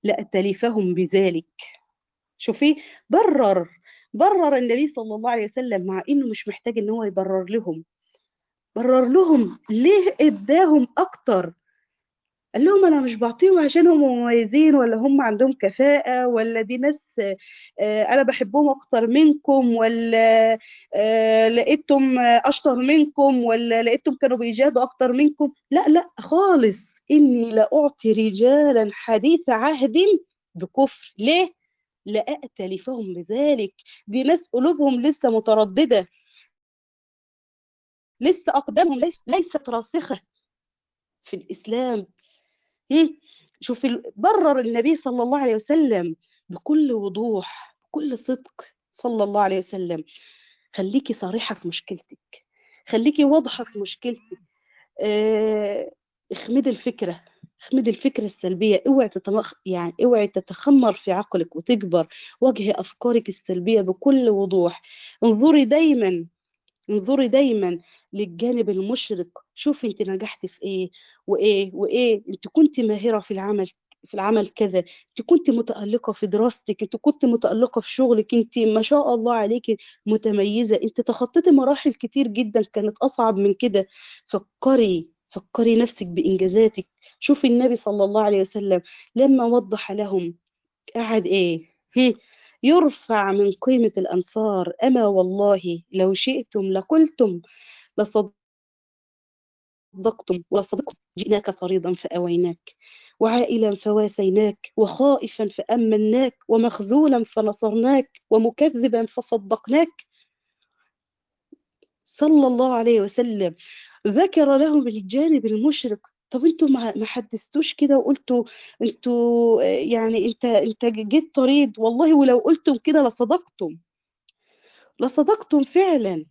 لأتلفهم بذلك شوفي برر برر النبي صلى الله عليه وسلم مع انه مش محتاج ان هو يبرر لهم برر لهم ليه اداهم اكتر قال لهم انا مش بعطيهم عشان هم مميزين ولا هم عندهم كفاءة ولا دي ناس آه، انا بحبهم اكتر منكم ولا آه، لقيتهم اشطر منكم ولا لقيتهم كانوا بيجادوا اكتر منكم لا لا خالص اني لاعطي رجالا حديث عهد بكفر ليه لأأتلفهم بذلك دي ناس قلوبهم لسه مترددة لسه أقدامهم ليس- ليست راسخة في الإسلام هم؟ شوف ال- برر النبي صلى الله عليه وسلم بكل وضوح بكل صدق صلى الله عليه وسلم خليكي صريحة في مشكلتك خليكي واضحة في مشكلتك آه، اخمدي الفكرة اخمدي الفكرة السلبية اوعي تتمخ... يعني اوعي تتخمر في عقلك وتكبر واجهي افكارك السلبية بكل وضوح انظري دايما انظري دايما للجانب المشرق شوفي انت نجحتي في ايه وايه وايه انت كنت ماهرة في العمل في العمل كذا انت كنت متألقة في دراستك انت كنت متألقة في شغلك انت ما شاء الله عليكي متميزة انت تخطيتي مراحل كتير جدا كانت اصعب من كده فكري فكري نفسك بإنجازاتك شوفي النبي صلى الله عليه وسلم لما وضح لهم قعد ايه هم، يرفع من قيمة الأنصار أما والله لو شئتم لقلتم لصدقتم ولصدقتم جئناك طريضا فأويناك وعائلا فواسيناك وخائفا فأمناك ومخذولا فنصرناك ومكذبا فصدقناك صلى الله عليه وسلم ذكر لهم الجانب المشرق طب انتوا ما ما حدثتوش كده وقلتوا انتوا آه، يعني انت انت جيت طريد والله ولو قلتم كده لصدقتم لصدقتم فعلا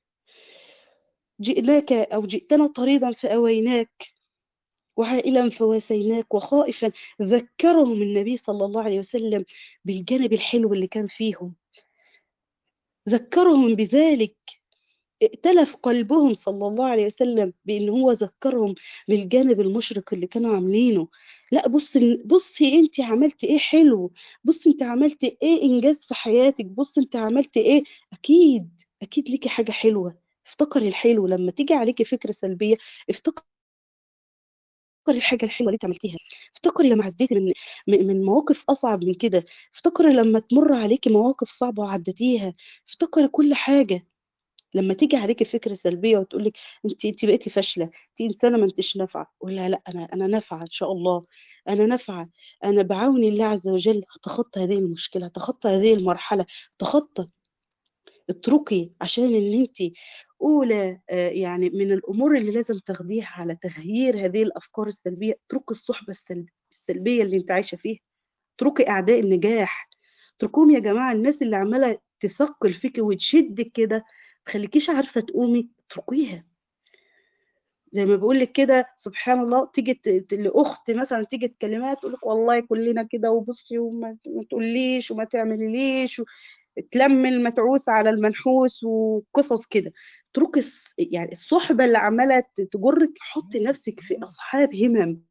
جئناك او جئتنا طريدا فأويناك وعائلا فواسيناك وخائفا ذكرهم النبي صلى الله عليه وسلم بالجانب الحلو اللي كان فيهم ذكرهم بذلك ائتلف قلبهم صلى الله عليه وسلم بان هو ذكرهم بالجانب المشرق اللي كانوا عاملينه لا بصي بصي انت عملتي ايه حلو بصي انت عملتي ايه انجاز في حياتك بصي انت عملتي ايه اكيد اكيد ليكي حاجه حلوه افتكري الحلو لما تيجي عليكي فكره سلبيه افتكري الحاجه الحلوه اللي انت عملتيها افتكري لما عديتي من من من مواقف اصعب من كده افتكري لما تمر عليكي مواقف صعبه وعديتيها افتكري كل حاجه لما تيجي عليكي فكره سلبيه وتقول لك انت انت بقيتي فاشله انت انسانه ما انتش نافعه قول لها لا انا انا نافعه ان شاء الله انا نافعه انا بعون الله عز وجل هتخطى هذه المشكله هتخطى هذه المرحله هتخطى اتركي عشان ان انت اولى آه، يعني من الامور اللي لازم تاخديها على تغيير هذه الافكار السلبيه اتركي الصحبه السلب- السلبيه اللي انت عايشه فيها اتركي اعداء النجاح اتركوهم يا جماعه الناس اللي عماله تثقل فيكي وتشدك كده تخليكيش عارفه تقومي اتركيها زي ما بقول لك كده سبحان الله تيجي ت- ت- لاخت مثلا تيجي تكلمها تقول لك والله كلنا كده وبصي وما ما تقوليش وما تعمليليش و- تلم المتعوس على المنحوس وقصص كده اتركي الص- يعني الصحبه اللي عماله ت- تجرك حطي نفسك في اصحاب همم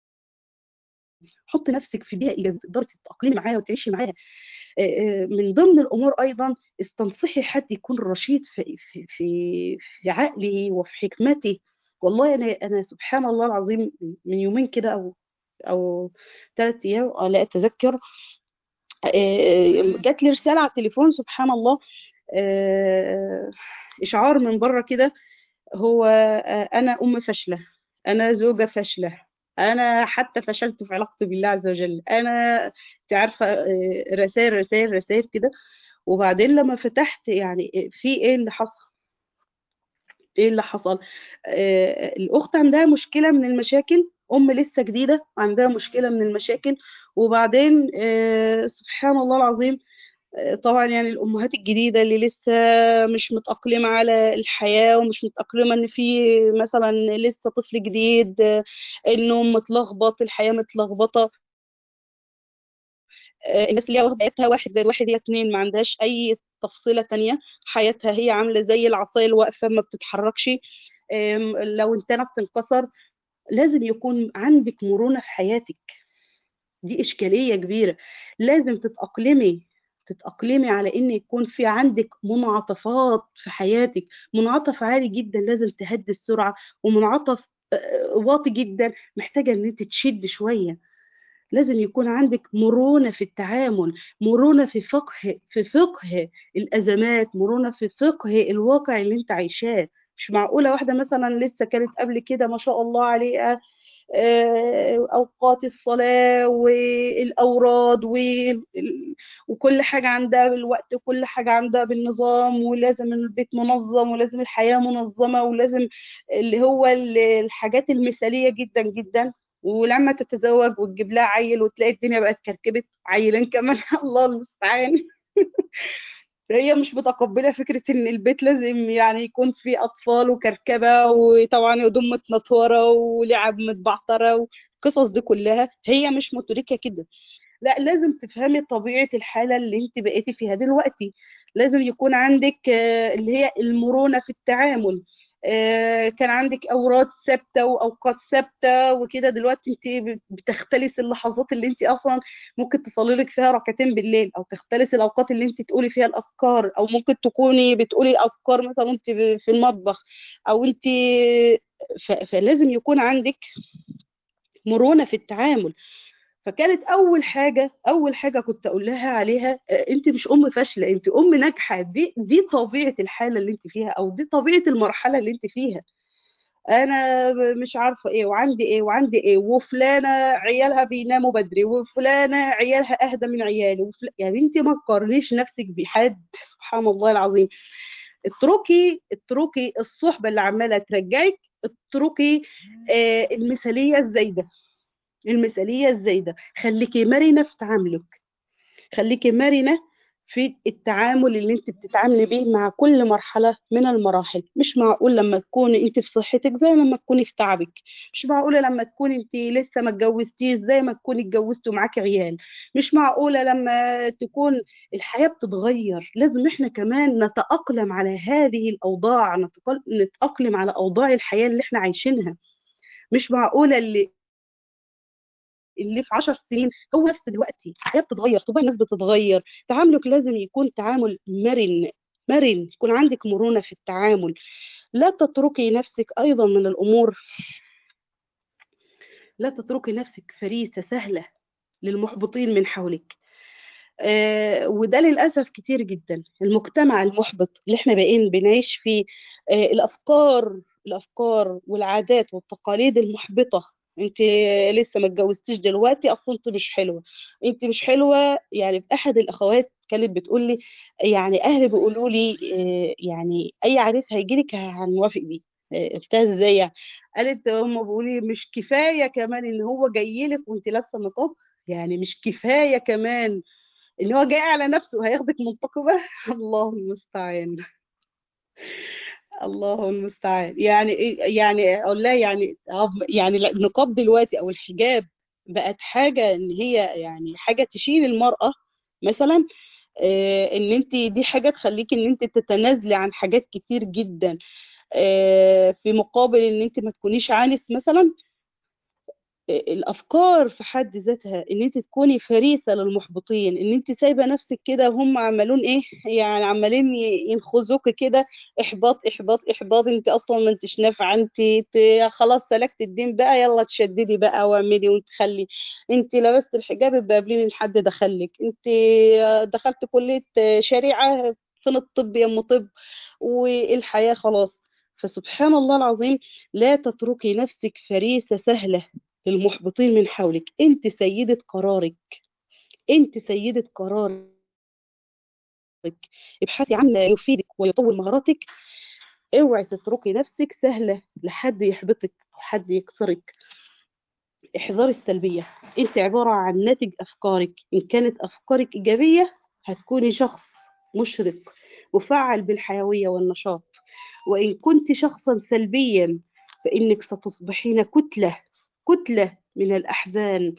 حطي نفسك في بيئه ايجابيه تقدري تتاقلمي معاها وتعيشي معاها آه، آه، من ضمن الامور ايضا استنصحي حد يكون رشيد في في في في عقله وفي حكمته والله انا انا سبحان الله العظيم من يومين كده او او ثلاث ايام آه، لا اتذكر آه، جات لي رساله على التليفون سبحان الله آه، اشعار من بره كده هو آه، انا ام فاشله انا زوجه فاشله انا حتى فشلت في علاقتي بالله عز وجل انا انت عارفه آه، رسائل رسائل رسائل كده وبعدين لما فتحت يعني في ايه اللي حصل ايه اللي حصل آه الاخت عندها مشكله من المشاكل ام لسه جديده عندها مشكله من المشاكل وبعدين آه سبحان الله العظيم آه طبعا يعني الامهات الجديده اللي لسه مش متاقلمه على الحياه ومش متاقلمه ان في مثلا لسه طفل جديد آه انه متلخبط الحياه متلخبطه آه، الناس اللي هي واخده حياتها واحد زائد واحد هي اتنين ما عندهاش اي تفصيله تانية حياتها هي عامله زي العصايه الواقفه ما بتتحركش آم، لو انتنا بتنكسر لازم يكون عندك مرونه في حياتك دي إشكالية كبيرة لازم تتأقلمي تتأقلمي على إن يكون في عندك منعطفات في حياتك منعطف عالي جدا لازم تهدي السرعة ومنعطف آه، واطي جدا محتاجة إن أنت تشد شوية لازم يكون عندك مرونة في التعامل مرونة في فقه في فقه الأزمات مرونة في فقه الواقع اللي انت عايشاه مش معقولة واحدة مثلا لسه كانت قبل كده ما شاء الله عليها آه، أوقات الصلاة والأوراد وال- وكل حاجة عندها بالوقت وكل حاجة عندها بالنظام ولازم البيت منظم ولازم الحياة منظمة ولازم اللي هو ال- الحاجات المثالية جدا جدا ولما تتزوج وتجيب لها عيل وتلاقي الدنيا بقت كركبت عيلين كمان الله المستعان هي مش متقبلة فكرة إن البيت لازم يعني يكون فيه أطفال وكركبة وطبعا هدوم متنطورة ولعب متبعترة والقصص دي كلها هي مش مدركة كده لا لازم تفهمي طبيعة الحالة اللي انت بقيتي فيها دلوقتي لازم يكون عندك آه، اللي هي المرونة في التعامل آه، كان عندك أوراد ثابتة وأوقات ثابتة وكده دلوقتي انت بتختلسي اللحظات اللي انت أصلا ممكن تصلي لك فيها ركعتين بالليل أو تختلسي الأوقات اللي انت تقولي فيها الأذكار أو ممكن تكوني بتقولي أذكار مثلا انت في المطبخ أو انت ف- فلازم يكون عندك مرونة في التعامل فكانت اول حاجه اول حاجه كنت اقول لها عليها آه، انت مش ام فاشله انت ام ناجحه دي دي طبيعه الحاله اللي انت فيها او دي طبيعه المرحله اللي انت فيها انا مش عارفه ايه وعندي ايه وعندي ايه وفلانه عيالها بيناموا بدري وفلانه عيالها اهدى من عيالي وفل... يا بنتي ما تقارنيش نفسك بحد سبحان الله العظيم اتركي اتركي الصحبه اللي عماله ترجعك اتركي آه المثاليه الزايده المثالية الزايدة خليكي مرنة في تعاملك خليكي مرنة في التعامل اللي انت بتتعاملي بيه مع كل مرحلة من المراحل مش معقول لما تكوني انت في صحتك زي لما تكوني في تعبك مش معقولة لما تكوني انت لسه ما اتجوزتيش زي ما تكوني اتجوزتي ومعاكي عيال مش معقولة لما تكون الحياة بتتغير لازم احنا كمان نتأقلم على هذه الأوضاع نتقل- نتأقلم على أوضاع الحياة اللي احنا عايشينها مش معقولة اللي اللي في 10 سنين هو نفس دلوقتي الحياه بتتغير طباع الناس بتتغير تعاملك لازم يكون تعامل مرن مرن يكون عندك مرونه في التعامل لا تتركي نفسك ايضا من الامور لا تتركي نفسك فريسه سهله للمحبطين من حولك آه وده للاسف كتير جدا المجتمع المحبط اللي احنا بقينا بنعيش فيه آه الافكار الافكار والعادات والتقاليد المحبطه انت لسه ما اتجوزتيش دلوقتي اصلا انت مش حلوه انت مش حلوه يعني احد الاخوات كانت بتقول لي يعني اهلي بيقولوا لي آه يعني اي عريس هيجي لك هنوافق بيه آه، قلتها ازاي يعني قالت هم بيقولوا لي مش كفايه كمان ان هو جاي لك وانت لابسه نقاب يعني مش كفايه كمان ان هو جاي على نفسه هياخدك منتقبة الله المستعان الله المستعان يعني إيه يعني اقول لها يعني آه، يعني لا، النقاب دلوقتي او الحجاب بقت حاجة ان هي يعني حاجة تشيل المرأة مثلا آه، ان انت دي حاجة تخليكي ان انت تتنازلي عن حاجات كتير جدا آه، في مقابل ان انت ما تكونيش عانس مثلا الافكار في حد ذاتها ان انت تكوني فريسه للمحبطين ان انت سايبه نفسك كده وهم عمالون ايه يعني عمالين ي- ينخزوك كده احباط احباط احباط انت اصلا ما انتش نافعه انت ت- خلاص سلكت الدين بقى يلا تشددي بقى واعملي وانت خلي انت لبست الحجاب يبقى قبلين الحد دخلك انت دخلت كليه شريعه فين الطب يا ام طب والحياه خلاص فسبحان الله العظيم لا تتركي نفسك فريسه سهله للمحبطين من حولك انت سيدة قرارك انت سيدة قرارك ابحثي عن ما يفيدك ويطور مهاراتك اوعي تتركي نفسك سهلة لحد يحبطك او حد يكسرك احذري السلبية انت عبارة عن ناتج افكارك ان كانت افكارك ايجابية هتكوني شخص مشرق مفعل بالحيوية والنشاط وان كنت شخصا سلبيا فانك ستصبحين كتلة كتلة من الاحزان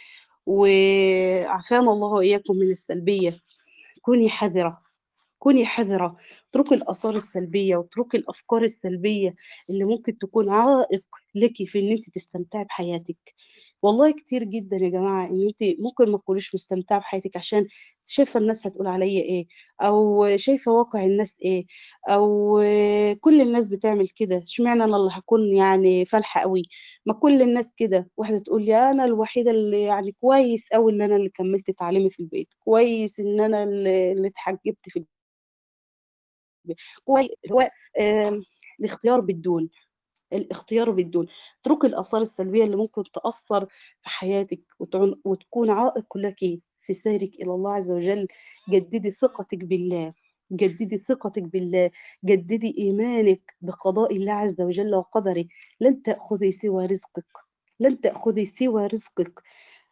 وعافانا الله وإياكم من السلبية كوني حذرة كوني حذرة اتركي الآثار السلبية واتركي الأفكار السلبية اللي ممكن تكون عائق لك في إن أنت تستمتعي بحياتك والله كتير جدا يا جماعة ان انت ممكن ما تكونيش مستمتعة بحياتك عشان شايفة الناس هتقول عليا ايه او شايفة واقع الناس ايه او كل الناس بتعمل كده اشمعنى انا اللي هكون يعني فالحة قوي ما كل الناس كده واحدة تقول لي انا الوحيدة اللي يعني كويس قوي ان انا اللي كملت تعليمي في البيت كويس ان انا اللي اللي اتحجبت في البيت كويس هو آم، الاختيار بالدون الاختيار بالدون اتركي الآثار السلبية اللي ممكن تأثر في حياتك وتعن- وتكون عائق لك في سيرك إلى الله عز وجل جددي ثقتك بالله جددي ثقتك بالله جددي إيمانك بقضاء الله عز وجل وقدره لن تأخذي سوى رزقك لن تأخذي سوى رزقك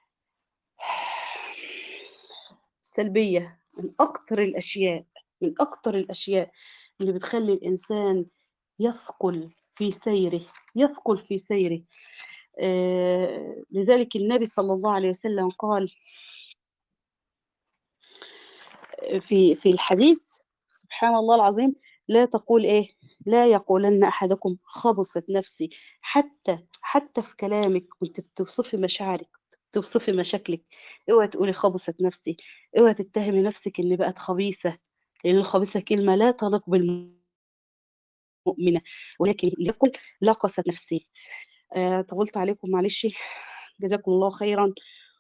سلبية من أكتر الأشياء من أكتر الأشياء اللي بتخلي الإنسان يثقل في سيره يثقل في سيره آه، لذلك النبي صلى الله عليه وسلم قال في في الحديث سبحان الله العظيم لا تقول ايه لا يقولن احدكم خبثت نفسي حتى حتى في كلامك وانت بتوصفي مشاعرك توصفي مشاكلك اوعي تقولي خبثت نفسي اوعي تتهمي نفسك ان بقت خبيثة لان الخبيثة كلمة لا تليق بالمؤمنة ولكن ليقل لا قست نفسي آه طولت عليكم معلش جزاكم الله خيرا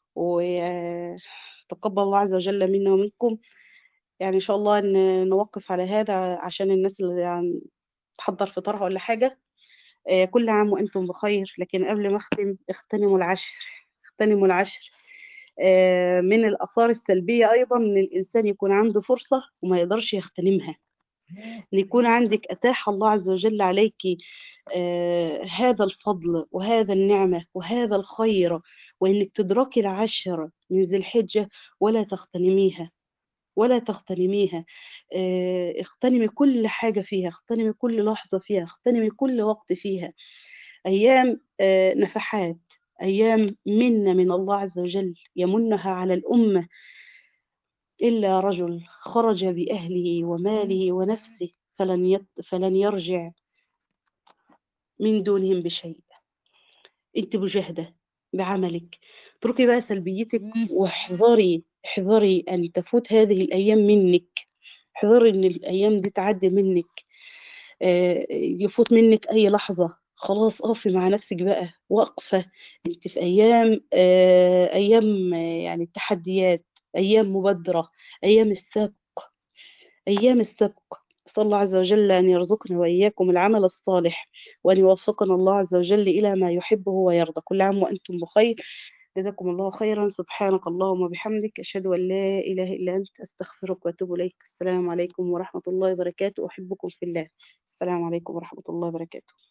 وتقبل الله عز وجل منا ومنكم يعني إن شاء الله إن نوقف على هذا عشان الناس اللي يعني تحضر فطارها ولا حاجة آه، كل عام وأنتم بخير لكن قبل ما أختم اغتنموا العشر اغتنموا العشر آه، من الآثار السلبية أيضا إن الإنسان يكون عنده فرصة وما يقدرش يغتنمها إن يكون عندك أتاح الله عز وجل عليك آه، هذا الفضل وهذا النعمة وهذا الخير وإنك تدركي العشر من ذي الحجة ولا تغتنميها ولا تغتنميها آه، اغتنمي كل حاجة فيها اغتنمي كل لحظة فيها اغتنمي كل وقت فيها أيام آه، نفحات أيام منة من الله عز وجل يمنها على الأمة إلا رجل خرج بأهله وماله ونفسه فلن, يط... فلن يرجع من دونهم بشيء انت مجاهدة بعملك اتركي بقى سلبيتك واحذري احذري أن تفوت هذه الأيام منك احذري أن الأيام دي تعدي منك آه، يفوت منك أي لحظة خلاص اقفي مع نفسك بقى واقفة انت في أيام آه، أيام آه، يعني التحديات أيام مبادرة أيام السبق أيام السبق أسأل الله عز وجل أن يرزقنا وإياكم العمل الصالح وأن يوفقنا الله عز وجل إلى ما يحبه ويرضى كل عام وأنتم بخير جزاكم الله خيرا سبحانك اللهم وبحمدك أشهد أن لا إله إلا أنت أستغفرك وأتوب إليك السلام عليكم ورحمة الله وبركاته أحبكم في الله السلام عليكم ورحمة الله وبركاته